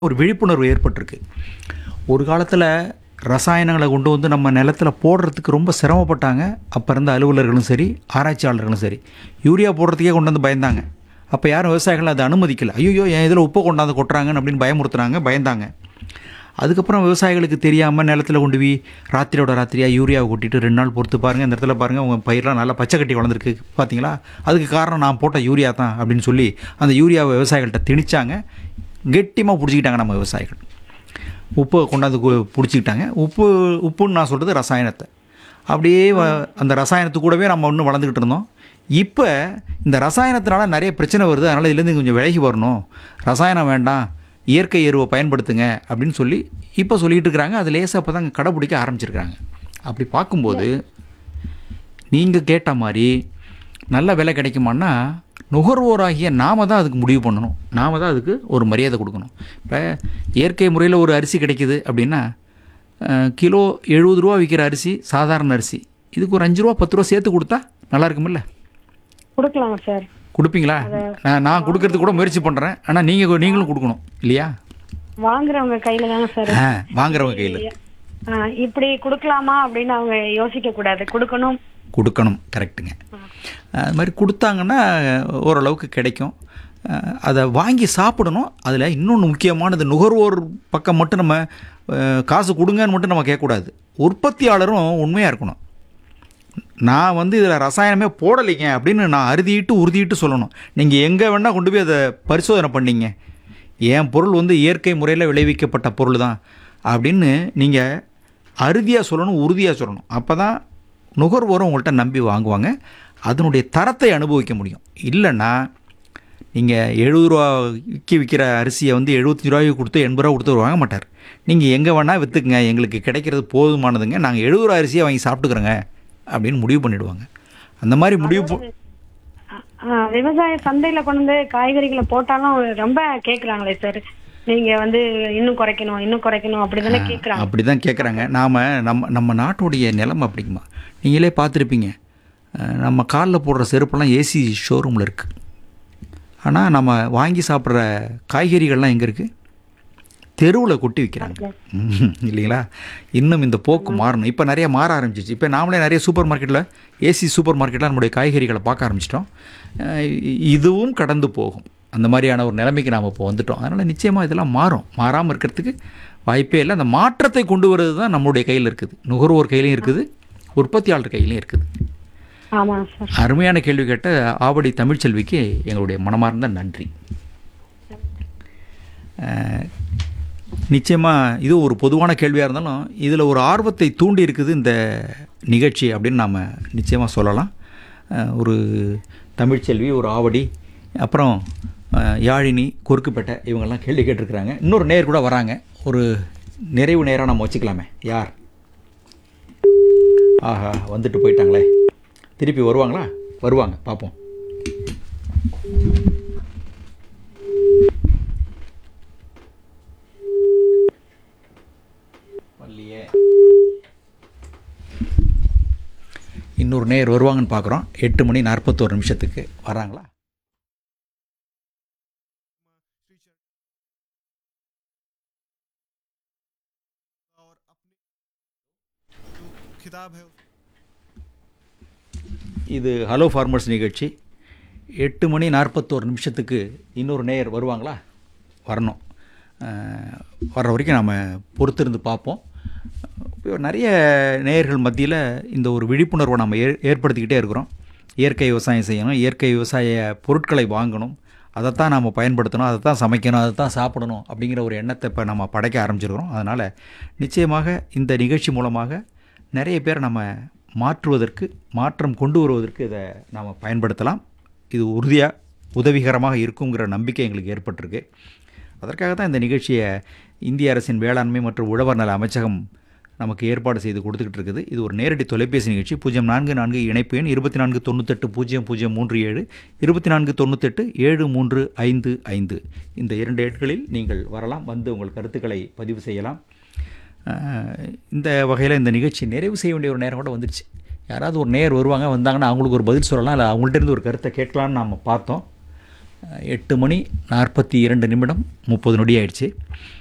ஒரு விழிப்புணர்வு ஏற்பட்டிருக்கு ஒரு காலத்தில் ரசாயனங்களை கொண்டு வந்து நம்ம நிலத்தில் போடுறதுக்கு ரொம்ப சிரமப்பட்டாங்க அப்போ இருந்த அலுவலர்களும் சரி ஆராய்ச்சியாளர்களும் சரி யூரியா போடுறதுக்கே கொண்டு வந்து பயந்தாங்க அப்போ யாரும் விவசாயிகள் அதை அனுமதிக்கல ஐயோ என் இதில் உப்பை கொண்டாந்து கொட்டுறாங்கன்னு அப்படின்னு பயமுறுத்துனாங்க பயந்தாங்க அதுக்கப்புறம் விவசாயிகளுக்கு தெரியாமல் நிலத்தில் கொண்டு போய் ராத்திரியோட ராத்திரியாக யூரியாவை கொட்டிட்டு ரெண்டு நாள் பொறுத்து பாருங்கள் இந்த இடத்துல பாருங்கள் உங்கள் பயிரெலாம் நல்லா பச்சை கட்டி வளர்ந்துருக்கு பார்த்தீங்களா அதுக்கு காரணம் நான் போட்ட யூரியா தான் அப்படின்னு சொல்லி அந்த யூரியாவை விவசாயிகள்கிட்ட திணிச்சாங்க கெட்டியமாக பிடிச்சிக்கிட்டாங்க நம்ம விவசாயிகள் உப்பை கொண்டாந்து கு- பிடிச்சிக்கிட்டாங்க உப்பு உப்புன்னு நான் சொல்கிறது ரசாயனத்தை அப்படியே வ- அந்த ரசாயனத்து கூடவே நம்ம இன்னும் வளர்ந்துக்கிட்டு இருந்தோம் இப்போ இந்த ரசாயனத்தினால நிறைய பிரச்சனை வருது அதனால் இதுலேருந்து கொஞ்சம் விலகி வரணும் ரசாயனம் வேண்டாம் இயற்கை எருவை பயன்படுத்துங்க அப்படின்னு சொல்லி இப்போ சொல்லிட்டு இருக்கிறாங்க அது லேசாக இப்போ தான் கடைப்பிடிக்க ஆரம்பிச்சிருக்காங்க அப்படி பார்க்கும்போது நீங்கள் கேட்ட மாதிரி நல்ல விலை கிடைக்குமான்னா நுகர்வோராகிய நாம தான் அதுக்கு முடிவு பண்ணணும் நாம தான் அதுக்கு ஒரு மரியாதை கொடுக்கணும் இப்போ இயற்கை முறையில் ஒரு அரிசி கிடைக்குது அப்படின்னா அஹ், கிலோ எழுபது ரூபா விற்கிற அரிசி சாதாரண அரிசி இதுக்கு ஒரு அஞ்சு ரூபா பத்து ரூபா சேர்த்து கொடுத்தா நல்லா இருக்குமில்ல கொடுக்கலாங்க சார் கொடுப்பீங்களா நான் நான் கொடுக்கறதுக்கு கூட முயற்சி பண்ணுறேன் ஆனால் நீங்கள் நீங்களும் கொடுக்கணும் இல்லையா வாங்குறவங்க கையில தாங்க சார் ஆ வாங்குறவங்க கையில் ஆ, இப்படி கொடுக்கலாமா அப்படின்னு அவங்க யோசிக்க கூடாது கொடுக்கணும் கொடுக்கணும் கரெக்டுங்க அது மாதிரி கொடுத்தாங்கன்னா ஓரளவுக்கு கிடைக்கும் அஹ் அதை வாங்கி சாப்பிடணும் அதில் இன்னொன்று முக்கியமானது நுகர்வோர் பக்கம் மட்டும் நம்ம அஹ், காசு கொடுங்கன்னு மட்டும் நம்ம கேட்கக்கூடாது உற்பத்தியாளரும் உண்மையாக இருக்கணும் நான் வந்து இதில் ரசாயனமே போடலைங்க அப்படின்னு நான் அறுதிட்டு உறுதிட்டு சொல்லணும் நீங்கள் எங்கே வேணால் கொண்டு போய் அதை பரிசோதனை பண்ணீங்க என் பொருள் வந்து இயற்கை முறையில் விளைவிக்கப்பட்ட பொருள் தான் அப்படின்னு நீங்கள் அறுதியாக சொல்லணும் உறுதியாக சொல்லணும் அப்போ தான் நுகர்வோரும் உங்கள்கிட்ட நம்பி வாங்குவாங்க அதனுடைய தரத்தை அனுபவிக்க முடியும் இல்லைன்னா நீங்கள் எழுபது ரூபாய்க்கு விற்கிற அரிசியை வந்து எழுபத்தஞ்சு ரூபாய்க்கு கொடுத்து எண்பது ரூபா கொடுத்து வாங்க மாட்டார் நீங்கள் எங்கே வேணால் விற்றுக்குங்க எங்களுக்கு கிடைக்கிறது போதுமானதுங்க நாங்கள் எழுபது ரூபா அரிசியை வாங்கி சாப்பிட்டுக்கிறோங்க அப்படின்னு முடிவு பண்ணிடுவாங்க அந்த மாதிரி முடிவு போ- ஆ, விவசாய சந்தையில கொண்டு வந்து காய்கறிகளை போட்டாலும் ரொம்ப கேக்குறாங்களே சார் நீங்க வந்து இன்னும் குறைக்கணும் இன்னும் குறைக்கணும் அப்படிதானே கேக்குறாங்க அப்படி தான் கேட்குறாங்க நாம் நம்ம நம்ம நாட்டுடைய நிலைமை அப்படிங்கம்மா நீங்களே பார்த்துருப்பீங்க அஹ், நம்ம காலில் போடுற செருப்பெல்லாம் ஏசி ஷோரூமில் இருக்குது ஆனால் நம்ம வாங்கி சாப்பிட்ற காய்கறிகள்லாம் எங்கே இருக்குது தெருவில் கொட்டி விற்கிறாங்க ம், இல்லைங்களா இன்னும் இந்த போக்கு மாறணும் இப்போ நிறைய மாற ஆரம்பிச்சிச்சு இப்போ நாமளே நிறைய சூப்பர் மார்க்கெட்டில் ஏசி சூப்பர் மார்க்கெட்டில் நம்மளுடைய காய்கறிகளை பார்க்க ஆரம்பிச்சிட்டோம் அஹ், இ- இதுவும் கடந்து போகும் அந்த மாதிரியான ஒரு நிலைமைக்கு நாம் இப்போ வந்துட்டோம் அதனால் நிச்சயமாக இதெல்லாம் மாறும் மாறாமல் இருக்கிறதுக்கு வாய்ப்பே இல்லை அந்த மாற்றத்தை கொண்டு வர்றது தான் நம்மளுடைய கையில் இருக்குது நுகர்வோர் கையிலையும் இருக்குது உற்பத்தியாளர் கையிலையும் இருக்குது ஆமாங்க சார் அருமையான கேள்வி கேட்ட ஆவடி தமிழ்ச்செல்விக்கு எங்களுடைய மனமார்ந்த நன்றி அஹ், நிச்சயமா இது ஒரு பொதுவான கேள்வியாக இருந்தாலும் இதில் ஒரு ஆர்வத்தை தூண்டி இருக்குது இந்த நிகழ்ச்சி அப்படின்னு நாம் நிச்சயமாக சொல்லலாம் அஹ், ஒரு தமிழ்ச்செல்வி ஒரு ஆவடி அப்புறம் அஹ், யாழினி குறுக்குப்பேட்டை இவங்கெல்லாம் கேள்வி கேட்டிருக்கிறாங்க இன்னொரு நேர் கூட வராங்க ஒரு நிறைவு நேராக நம்ம வச்சுக்கலாமே யார் ஆஹா வந்துட்டு போயிட்டாங்களே திருப்பி வருவாங்களா வருவாங்க பார்ப்போம் வரலையே இன்னொரு நேர் வருவாங்கன்னு பார்க்குறோம் எட்டு மணி நாற்பத்தோரு நிமிஷத்துக்கு வராங்களா खिताब है இது ஹலோ ஃபார்மர்ஸ் நிகழ்ச்சி எட்டு மணி நாற்பத்தோரு நிமிஷத்துக்கு இன்னொரு நேயர் வருவாங்களா வரணும் அஹ், வர்ற வரைக்கும் நாம் பொறுத்திருந்து பார்ப்போம் இப்போ நிறைய நேயர்கள் மத்தியில் இந்த ஒரு விழிப்புணர்வை நம்ம ஏ ஏற்படுத்திக்கிட்டே இருக்கிறோம் இயற்கை விவசாயம் செய்யணும் இயற்கை விவசாய பொருட்களை வாங்கணும் அதைத்தான் நாம் பயன்படுத்தணும் அதை தான் சமைக்கணும் அதை தான் சாப்பிடணும் அப்படிங்கிற ஒரு எண்ணத்தை இப்போ நம்ம படைக்க ஆரம்பிச்சிருக்கிறோம் அதனால் நிச்சயமாக இந்த நிகழ்ச்சி மூலமாக நிறைய பேர் நம்ம மாற்றுவதற்கு மாற்றம் கொண்டு வருவதற்கு இதை நாம் பயன்படுத்தலாம் இது உறுதியாக உதவிகரமாக இருக்குங்கிற நம்பிக்கை எங்களுக்கு ஏற்பட்டிருக்கு அதற்காக தான் இந்த நிகழ்ச்சியை இந்திய அரசின் வேளாண்மை மற்றும் உழவர் நல அமைச்சகம் நமக்கு ஏற்பாடு செய்து கொடுத்துக்கிட்டு இருக்குது இது ஒரு நேரடி தொலைபேசி நிகழ்ச்சி பூஜ்ஜியம் நான்கு நான்கு இணைப்பு எண் இருபத்தி நான்கு தொண்ணூத்தெட்டு பூஜ்ஜியம் பூஜ்ஜியம் மூன்று ஏழு இருபத்தி நான்கு தொண்ணூத்தெட்டு ஏழு மூன்று ஐந்து ஐந்து இந்த இரண்டு எண்களில் நீங்கள் வரலாம் வந்து உங்கள் கருத்துக்களை பதிவு செய்யலாம் அஹ், இந்த வகையில் இந்த நிகழ்ச்சி நிறைவு செய்ய வேண்டிய ஒரு நேரம் கூட வந்துடுச்சு யாராவது ஒரு நேர் வருவாங்க வந்தாங்கன்னா அவங்களுக்கு ஒரு பதில் சொல்லலாம் இல்லை அவங்கள்ட்ட இருந்து ஒரு கருத்தை கேட்கலான்னு நாம் பார்த்தோம் எட்டு மணி நாற்பத்தி இரண்டு நிமிடம் முப்பது நொடி ஆயிடுச்சு